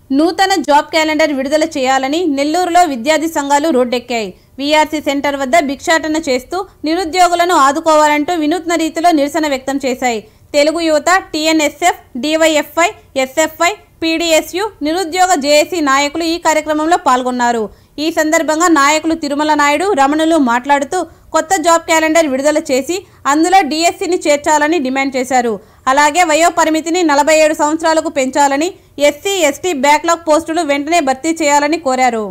నూతన job calendar విడుదల చేయాలని నెల్లూరులో విద్యార్థి సంఘాలు రోడ్డెక్కాయి వీఆర్సీ సెంటర్ వద్ద భిక్షాటన చేస్తూ నిరుద్యోగులను ఆదుకోవాలంటూ వినూత్న రీతిలో నిరసన వ్యక్తం చేశాయి తెలుగు యువత టీఎన్ఎస్ఎఫ్ డివైఎఫ్ఐ ఎస్ఎఫ్ఐ పీడీఎస్యు నిరుద్యోగ జేఏసీ నాయకులు ఈ కార్యక్రమంలో పాల్గొన్నారు ఈ సందర్భంగా నాయకులు తిరుమల నాయుడు రమణులు మాట్లాడుతూ కొత్త జాబ్ క్యాలెండర్ విడుదల చేసి అందులో డిఎస్సిని చేర్చాలని డిమాండ్ చేశారు అలాగే వయో పరిమితిని నలభై ఏడు సంవత్సరాలకు పెంచాలని ఎస్సీ ఎస్టీ బ్యాక్లాగ్ పోస్టులు వెంటనే భర్తీ చేయాలని కోరారు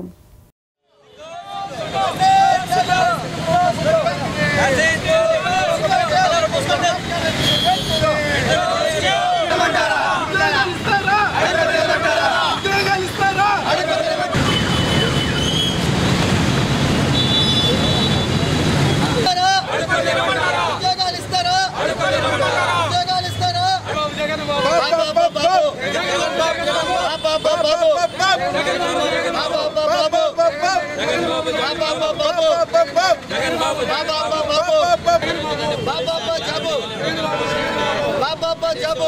ఉద్యోగాలు ఇస్తారా ఉద్యోగాలు ఇస్తారా బాబు, బాబు, బాబు. బాబు, బాబు, బాబు. బాబు, బాబు, బాబు. బాబు, బాబు, బాబు. బాబు, బాబు, బాబు. బాబు, బాబు, జాబు. బాబు, బాబు, జాబు.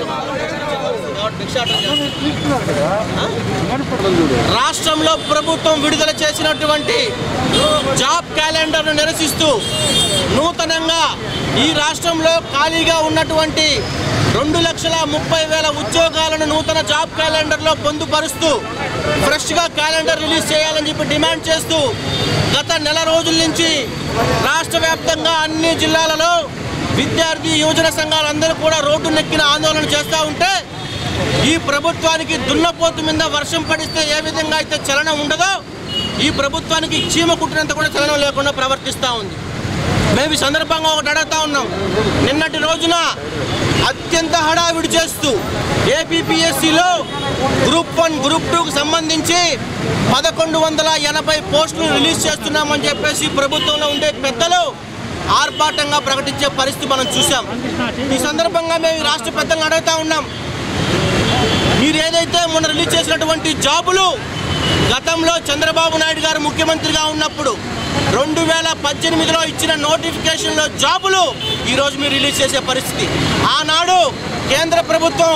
రాష్ట్రంలో ప్రభుత్వం విడుదల చేసినటువంటి జాబ్ క్యాలెండర్ను నిరసిస్తూ నూతనంగా ఈ రాష్ట్రంలో ఖాళీగా ఉన్నటువంటి రెండు లక్షల ముప్పై వేల ఉద్యోగాలను నూతన జాబ్ క్యాలెండర్లో పొందుపరుస్తూ ఫ్రెష్గా క్యాలెండర్ రిలీజ్ చేయాలని చెప్పి డిమాండ్ చేస్తూ గత నెల రోజుల నుంచి రాష్ట్ర వ్యాప్తంగా అన్ని జిల్లాలలో విద్యార్థి యువజన సంఘాలందరూ కూడా రోడ్డు నెక్కిన ఆందోళన చేస్తూ ఉంటే ఈ ప్రభుత్వానికి దున్నపోతు మీద వర్షం పడిస్తే ఏ విధంగా అయితే చలనం ఉండదో ఈ ప్రభుత్వానికి చీమ కుట్టినంత కూడా చలనం లేకుండా ప్రవర్తిస్తూ ఉంది మేము ఈ సందర్భంగా ఒకటి అడుగుతా ఉన్నాం నిన్నటి రోజున అత్యంత హడావిడి చేస్తూ ఏపీపీఎస్సిలో గ్రూప్ వన్ గ్రూప్ టూకు సంబంధించి పదకొండు వందల ఎనభై పోస్టులు రిలీజ్ చేస్తున్నామని చెప్పేసి ప్రభుత్వంలో ఉండే పెద్దలు ఆర్భాటంగా ప్రకటించే పరిస్థితి మనం చూసాం ఈ సందర్భంగా మేము ఈ రాష్ట్ర పెద్దలను అడుగుతా ఉన్నాం మీరు ఏదైతే మొన్న రిలీజ్ చేసినటువంటి జాబులు గతంలో చంద్రబాబు నాయుడు గారు ముఖ్యమంత్రిగా ఉన్నప్పుడు రెండు వేల పద్దెనిమిదిలో ఇచ్చిన నోటిఫికేషన్లో జాబులు ఈరోజు మీరు రిలీజ్ చేసే పరిస్థితి ఆనాడు కేంద్ర ప్రభుత్వం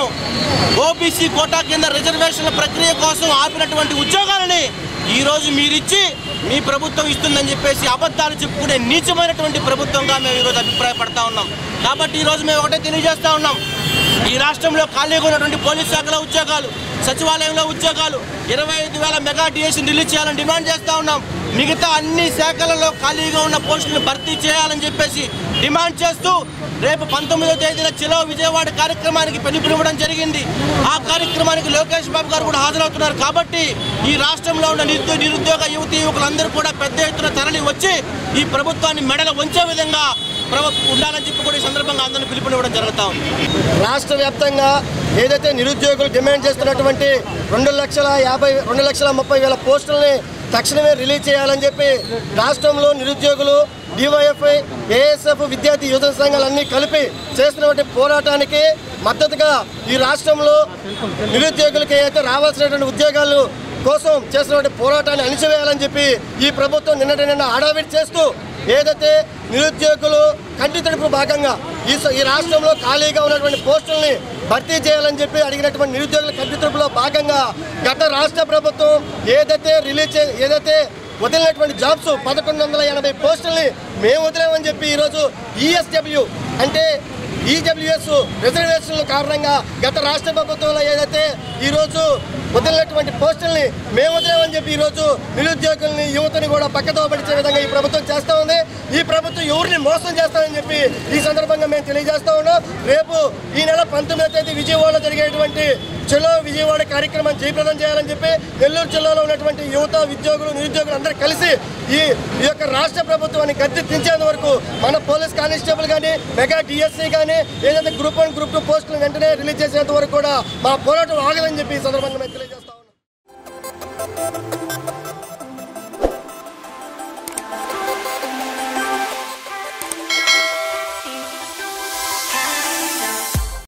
ఓబీసీ కోటా కింద రిజర్వేషన్ల ప్రక్రియ కోసం ఆపినటువంటి ఉద్యోగాలని ఈరోజు మీరిచ్చి మీ ప్రభుత్వం ఇస్తుందని చెప్పేసి అబద్ధాలు చెప్పుకునే నీచమైనటువంటి ప్రభుత్వంగా మేము ఈరోజు అభిప్రాయపడతా ఉన్నాం కాబట్టి ఈరోజు మేము ఒకటే తెలియజేస్తా ఉన్నాం ఈ రాష్ట్రంలో ఖాళీగా ఉన్నటువంటి పోలీస్ శాఖలో ఉద్యోగాలు సచివాలయంలో ఉద్యోగాలు ఇరవై ఐదు వేల మెగా డిఎస్ని రిలీజ్ చేయాలని డిమాండ్ చేస్తా ఉన్నాం మిగతా అన్ని శాఖలలో ఖాళీగా ఉన్న పోస్టులను భర్తీ చేయాలని చెప్పేసి డిమాండ్ చేస్తూ రేపు పంతొమ్మిదో తేదీన చిలో విజయవాడ కార్యక్రమానికి పిలుపునివ్వడం జరిగింది ఆ కార్యక్రమానికి లోకేష్ బాబు గారు కూడా హాజరవుతున్నారు కాబట్టి ఈ రాష్ట్రంలో ఉన్న నిరుద్యోగ నిరుద్యోగ యువతి యువకులందరూ కూడా పెద్ద ఎత్తున తరలి వచ్చి ఈ ప్రభుత్వాన్ని మెడలు వంచే విధంగా ప్రభు ఉండాలని చెప్పి కూడా ఈ సందర్భంగా అందరిని పిలుపునివ్వడం జరుగుతా ఉంది రాష్ట్ర వ్యాప్తంగా ఏదైతే నిరుద్యోగులు డిమాండ్ చేస్తున్నటువంటి రెండు లక్షల యాభై రెండు లక్షల ముప్పై వేల పోస్టుల్ని తక్షణమే రిలీజ్ చేయాలని చెప్పి రాష్ట్రంలో నిరుద్యోగులు డివైఎఫ్ఐ ఏఎస్ఎఫ్ విద్యార్థి యువజన సంఘాలన్నీ కలిపి చేస్తున్నటువంటి పోరాటానికి మద్దతుగా ఈ రాష్ట్రంలో నిరుద్యోగులకి అయితే రావాల్సినటువంటి ఉద్యోగాలు కోసం చేస్తున్నటువంటి పోరాటాన్ని అణిచివేయాలని చెప్పి ఈ ప్రభుత్వం నిన్నటి నిన్న హడావిడి చేస్తూ ఏదైతే నిరుద్యోగులు కంటి తడుపు భాగంగా ఈ స- ఈ రాష్ట్రంలో ఖాళీగా ఉన్నటువంటి పోస్టుల్ని భర్తీ చేయాలని చెప్పి అడిగినటువంటి నిరుద్యోగుల కంటి తడుపులో భాగంగా గత రాష్ట్ర ప్రభుత్వం ఏదైతే రిలీజ్ చే- ఏదైతే వదిలినటువంటి జాబ్స్ పదకొండు వందల ఎనభై పోస్టుల్ని మేము వదిలేమని చెప్పి ఈరోజు ఈఎస్డబ్ల్యూ అంటే ఈడబ్ల్యూఎస్ రిజర్వేషన్ల కారణంగా గత రాష్ట్ర ప్రభుత్వంలో ఏదైతే ఈరోజు వదిలినటువంటి పోస్టుల్ని మేము వదిలేమని చెప్పి ఈరోజు నిరుద్యోగుల్ని యువతని కూడా పక్కదో పడిచే విధంగా ఈ ప్రభుత్వం చేస్తూ ఉంది ఈ ప్రభుత్వం ఎవరిని మోసం చేస్తామని చెప్పి ఈ సందర్భంగా మేము తెలియజేస్తా ఉన్నాం రేపు ఈ నెల పంతొమ్మిదో తేదీ విజయవాడలో జరిగేటువంటి చలో విజయవాడ కార్యక్రమం జయప్రదం చేయాలని చెప్పి నెల్లూరు జిల్లాలో ఉన్నటువంటి యువత ఉద్యోగులు నిరుద్యోగులు అందరూ కలిసి ఈ ఈ యొక్క రాష్ట్ర ప్రభుత్వాన్ని గద్దె దించేంత వరకు మన పోలీస్ కానిస్టేబుల్ కానీ మెగా డిఎస్సీ కానీ ఏదైతే గ్రూప్ వన్ గ్రూప్ టూ పోస్టులు వెంటనే రిలీజ్ చేసేంత వరకు కూడా మా పోరాటం ఆగదని చెప్పి ఈ సందర్భంగా మేము తెలియజేస్తా ఉన్నాం